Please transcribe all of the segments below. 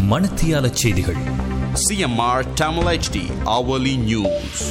மணத்தியால செய்திகள் CMR Tamil HD hourly news.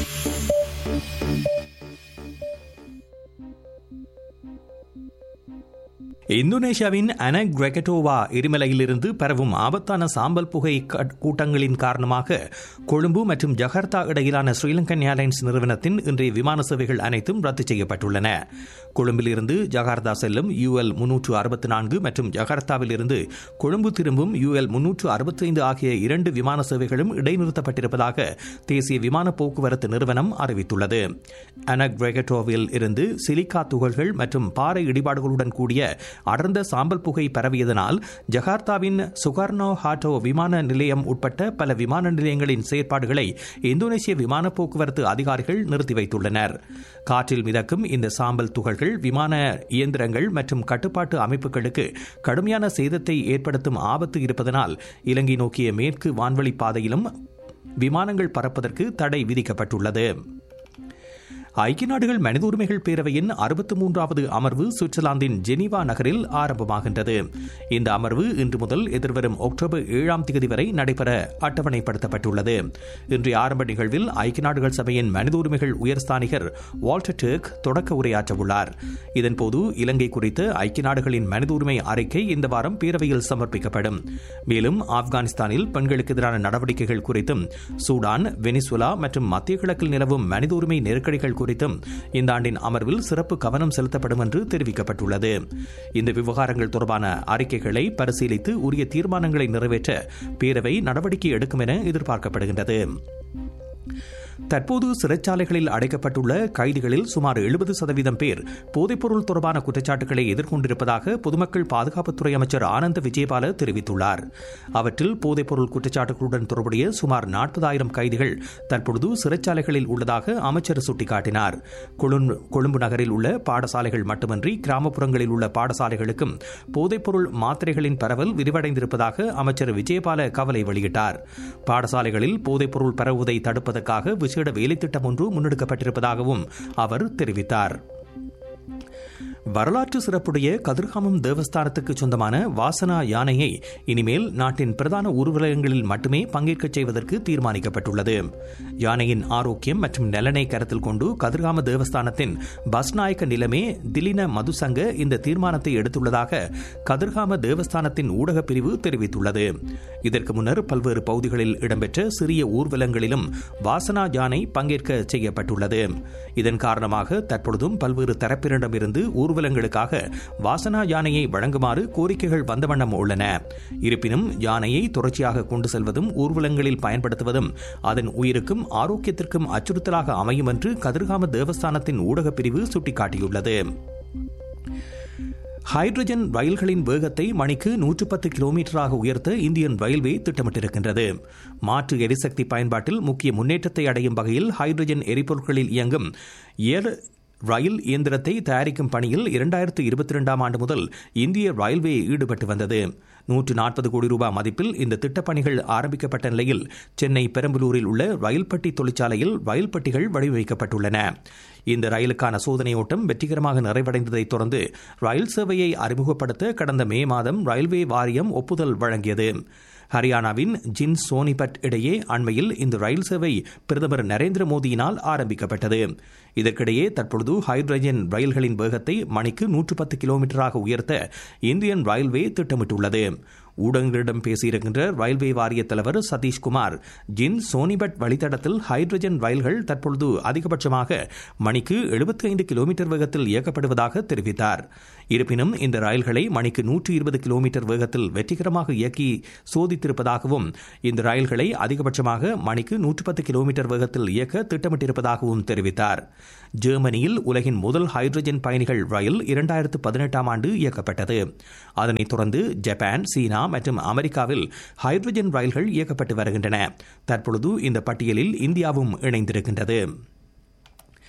இந்தோனேஷியாவின் அனக் கிரெகட்டோவா எரிமலையிலிருந்து பரவும் ஆபத்தான சாம்பல் புகை க- கூட்டங்களின் காரணமாக கொழும்பு மற்றும் ஜகார்த்தா இடையிலான ஸ்ரீலங்கன் ஏர்லைன்ஸ் நிறுவனத்தின் இன்றைய விமான சேவைகள் அனைத்தும் ரத்து செய்யப்பட்டுள்ளன கொழும்பிலிருந்து ஜகார்த்தா செல்லும் யூஎல் முன்னூற்று அறுபத்தி நான்கு மற்றும் ஜகார்த்தாவில் இருந்து கொழும்பு திரும்பும் யூஎல் முன்னூற்று அறுபத்தைந்து ஆகிய இரண்டு விமான சேவைகளும் இடைநிறுத்தப்பட்டிருப்பதாக தேசிய விமான போக்குவரத்து நிறுவனம் அறிவித்துள்ளது அனக் கிரெகட்டோவில் இருந்து சிலிக்கா துகள்கள் மற்றும் பாறை இடிபாடுகளுடன் கூடிய அடர்ந்த சாம்பல் புகை பரவியதனால் ஜகார்த்தாவின் சுகார்னோ ஹாட்டோ விமான நிலையம் உட்பட்ட பல விமான நிலையங்களின் செயற்பாடுகளை இந்தோனேசிய விமான போக்குவரத்து அதிகாரிகள் நிறுத்தி வைத்துள்ளனர் காற்றில் மிதக்கும் இந்த சாம்பல் துகள்கள் விமான இயந்திரங்கள் மற்றும் கட்டுப்பாட்டு அமைப்புகளுக்கு கடுமையான சேதத்தை ஏற்படுத்தும் ஆபத்து இருப்பதனால் இலங்கை நோக்கிய மேற்கு வான்வழி பாதையிலும் விமானங்கள் பறப்பதற்கு தடை விதிக்கப்பட்டுள்ளது ஐக்கிய நாடுகள் மனித உரிமைகள் பேரவையின் அறுபத்தி மூன்றாவது அமர்வு சுவிட்சர்லாந்தின் ஜெனீவா நகரில் ஆரம்பமாகின்றது இந்த அமர்வு இன்று முதல் எதிர்வரும் அக்டோபர் ஏழாம் தேதி வரை நடைபெற அட்டவணைப்படுத்தப்பட்டுள்ளது இன்றைய ஆரம்ப நிகழ்வில் ஐக்கிய நாடுகள் சபையின் மனித உரிமைகள் உயர்ஸ்தானிகர் வால்டர் டர்க் தொடக்க உரையாற்றவுள்ளார் இதன்போது இலங்கை குறித்து ஐக்கிய நாடுகளின் மனித உரிமை அறிக்கை இந்த வாரம் பேரவையில் சமர்ப்பிக்கப்படும் மேலும் ஆப்கானிஸ்தானில் பெண்களுக்கு எதிரான நடவடிக்கைகள் குறித்தும் சூடான் வெனிசுலா மற்றும் மத்திய கிழக்கில் நிலவும் மனித உரிமை நெருக்கடிகள் குறித்தும் இந்த ஆண்டின் அமர்வில் சிறப்பு கவனம் செலுத்தப்படும் என்று தெரிவிக்கப்பட்டுள்ளது இந்த விவகாரங்கள் தொடர்பான அறிக்கைகளை பரிசீலித்து உரிய தீர்மானங்களை நிறைவேற்ற பேரவை நடவடிக்கை எடுக்கும் என எதிர்பார்க்கப்படுகின்றது தற்போது சிறைச்சாலைகளில் அடைக்கப்பட்டுள்ள கைதிகளில் சுமார் எழுபது சதவீதம் பேர் போதைப்பொருள் தொடர்பான குற்றச்சாட்டுகளை எதிர்கொண்டிருப்பதாக பொதுமக்கள் பாதுகாப்புத்துறை அமைச்சர் ஆனந்த் விஜயபால தெரிவித்துள்ளார் அவற்றில் போதைப்பொருள் குற்றச்சாட்டுகளுடன் தொடர்புடைய சுமார் நாற்பதாயிரம் கைதிகள் தற்பொழுது சிறைச்சாலைகளில் உள்ளதாக அமைச்சர் சுட்டிக்காட்டினார் கொழும்பு கொழும்பு நகரில் உள்ள பாடசாலைகள் மட்டுமன்றி கிராமப்புறங்களில் உள்ள பாடசாலைகளுக்கும் போதைப்பொருள் மாத்திரைகளின் பரவல் விரிவடைந்திருப்பதாக அமைச்சர் விஜயபால கவலை வெளியிட்டார் பாடசாலைகளில் போதைப்பொருள் பரவுவதை தடுப்பதற்காக விசேட வேலைத்திட்டம் ஒன்று முன்னெடுக்கப்பட்டிருப்பதாகவும் அவர் தெரிவித்தார் வரலாற்று சிறப்புடைய கதிர்காமம் தேவஸ்தானத்துக்கு சொந்தமான வாசனா யானையை இனிமேல் நாட்டின் பிரதான ஊர்வலகங்களில் மட்டுமே பங்கேற்கச் செய்வதற்கு தீர்மானிக்கப்பட்டுள்ளது யானையின் ஆரோக்கியம் மற்றும் நலனை கருத்தில் கொண்டு கதிர்காம தேவஸ்தானத்தின் பஸ்நாயக்க நிலைமே திலின மதுசங்க இந்த தீர்மானத்தை எடுத்துள்ளதாக கதிர்காம தேவஸ்தானத்தின் ஊடகப் பிரிவு தெரிவித்துள்ளது இதற்கு முன்னர் பல்வேறு பகுதிகளில் இடம்பெற்ற சிறிய ஊர்வலங்களிலும் வாசனா யானை பங்கேற்க செய்யப்பட்டுள்ளது இதன் காரணமாக தற்பொழுதும் பல்வேறு தரப்பினரிடமிருந்து ஊர்வலங்களுக்காக வாசனா யானையை வழங்குமாறு கோரிக்கைகள் வந்த வண்ணம் உள்ளன இருப்பினும் யானையை தொடர்ச்சியாக கொண்டு செல்வதும் ஊர்வலங்களில் பயன்படுத்துவதும் அதன் உயிருக்கும் ஆரோக்கியத்திற்கும் அச்சுறுத்தலாக அமையும் என்று கதிர்காம தேவஸ்தானத்தின் ஊடகப் பிரிவு சுட்டிக்காட்டியுள்ளது ஹைட்ரஜன் ரயில்களின் வேகத்தை மணிக்கு நூற்று பத்து கிலோமீட்டராக உயர்த்த இந்தியன் ரயில்வே திட்டமிட்டிருக்கின்றது மாற்று எரிசக்தி பயன்பாட்டில் முக்கிய முன்னேற்றத்தை அடையும் வகையில் ஹைட்ரஜன் எரிபொருட்களில் இயங்கும் ஏர் ரயில் இயந்திரத்தை தயாரிக்கும் பணியில் இரண்டாயிரத்து இருபத்தி இரண்டாம் ஆண்டு முதல் இந்திய ரயில்வே ஈடுபட்டு வந்தது நூற்று நாற்பது கோடி ரூபாய் மதிப்பில் இந்த திட்டப்பணிகள் ஆரம்பிக்கப்பட்ட நிலையில் சென்னை பெரம்பலூரில் உள்ள ரயில் பட்டி தொழிற்சாலையில் ரயில் பட்டிகள் வடிவமைக்கப்பட்டுள்ளன இந்த ரயிலுக்கான சோதனை ஓட்டம் வெற்றிகரமாக நிறைவடைந்ததைத் தொடர்ந்து ரயில் சேவையை அறிமுகப்படுத்த கடந்த மே மாதம் ரயில்வே வாரியம் ஒப்புதல் வழங்கியது ஹரியானாவின் ஜின் சோனிபட் இடையே அண்மையில் இந்த ரயில் சேவை பிரதமர் நரேந்திர மோடியினால் ஆரம்பிக்கப்பட்டது இதற்கிடையே தற்பொழுது ஹைட்ரஜன் ரயில்களின் வேகத்தை மணிக்கு நூற்று பத்து கிலோமீட்டராக உயர்த்த இந்தியன் ரயில்வே திட்டமிட்டுள்ளது ஊடகங்களிடம் பேசியிருக்கின்ற ரயில்வே வாரிய தலைவர் சதீஷ்குமார் ஜின் சோனிபட் வழித்தடத்தில் ஹைட்ரஜன் ரயில்கள் தற்பொழுது அதிகபட்சமாக மணிக்கு 75 கிலோமீட்டர் வேகத்தில் இயக்கப்படுவதாக தெரிவித்தார் இருப்பினும் இந்த ரயில்களை மணிக்கு நூற்று இருபது கிலோமீட்டர் வேகத்தில் வெற்றிகரமாக இயக்கி சோதித்திருப்பதாகவும் இந்த ரயில்களை அதிகபட்சமாக மணிக்கு நூற்று பத்து கிலோமீட்டர் வேகத்தில் இயக்க திட்டமிட்டிருப்பதாகவும் தெரிவித்தார் ஜெர்மனியில் உலகின் முதல் ஹைட்ரஜன் பயணிகள் ரயில் இரண்டாயிரத்து பதினெட்டாம் ஆண்டு இயக்கப்பட்டது அதனைத் தொடர்ந்து ஜப்பான் சீனா மற்றும் அமெரிக்காவில் ஹைட்ரஜன் ரயில்கள் இயக்கப்பட்டு வருகின்றன தற்பொழுது இந்த பட்டியலில் இந்தியாவும் இணைந்திருக்கின்றது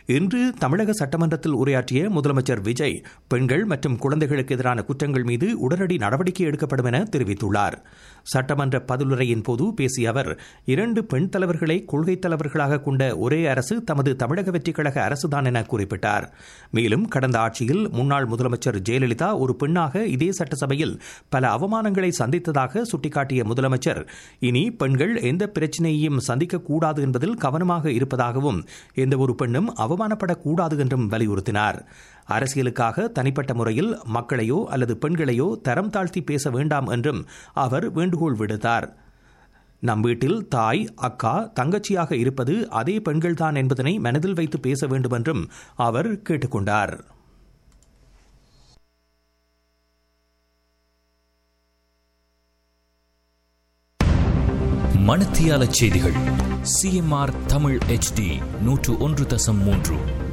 இன்று தமிழக சட்டமன்றத்தில் உரையாற்றிய முதலமைச்சர் விஜய் பெண்கள் மற்றும் குழந்தைகளுக்கு எதிரான குற்றங்கள் மீது உடனடி நடவடிக்கை எடுக்கப்படும் என தெரிவித்துள்ளார் சட்டமன்ற பதிலுரையின் போது பேசிய அவர் இரண்டு பெண் தலைவர்களை கொள்கை தலைவர்களாக கொண்ட ஒரே அரசு தமது தமிழக வெற்றிக் கழக அரசுதான் என குறிப்பிட்டார் மேலும் கடந்த ஆட்சியில் முன்னாள் முதலமைச்சர் ஜெயலலிதா ஒரு பெண்ணாக இதே சட்டசபையில் பல அவமானங்களை சந்தித்ததாக சுட்டிக்காட்டிய முதலமைச்சர் இனி பெண்கள் எந்த பிரச்சினையையும் சந்திக்கக்கூடாது என்பதில் கவனமாக இருப்பதாகவும் எந்தவொரு பெண்ணும் அவமானப்படக்கூடாது என்றும் வலியுறுத்தினார் அரசியலுக்காக தனிப்பட்ட முறையில் மக்களையோ அல்லது பெண்களையோ தரம் தாழ்த்தி பேச வேண்டாம் என்றும் அவர் வேண்டுகோள் விடுத்தார் நம் வீட்டில் தாய் அக்கா தங்கச்சியாக இருப்பது அதே பெண்கள்தான் என்பதனை மனதில் வைத்து பேச வேண்டும் என்றும் அவர் கேட்டுக்கொண்டார் மணத்தியால செய்திகள் சிஎம்ஆர் தமிழ் ஹெச்டி நூற்று ஒன்று தசம் மூன்று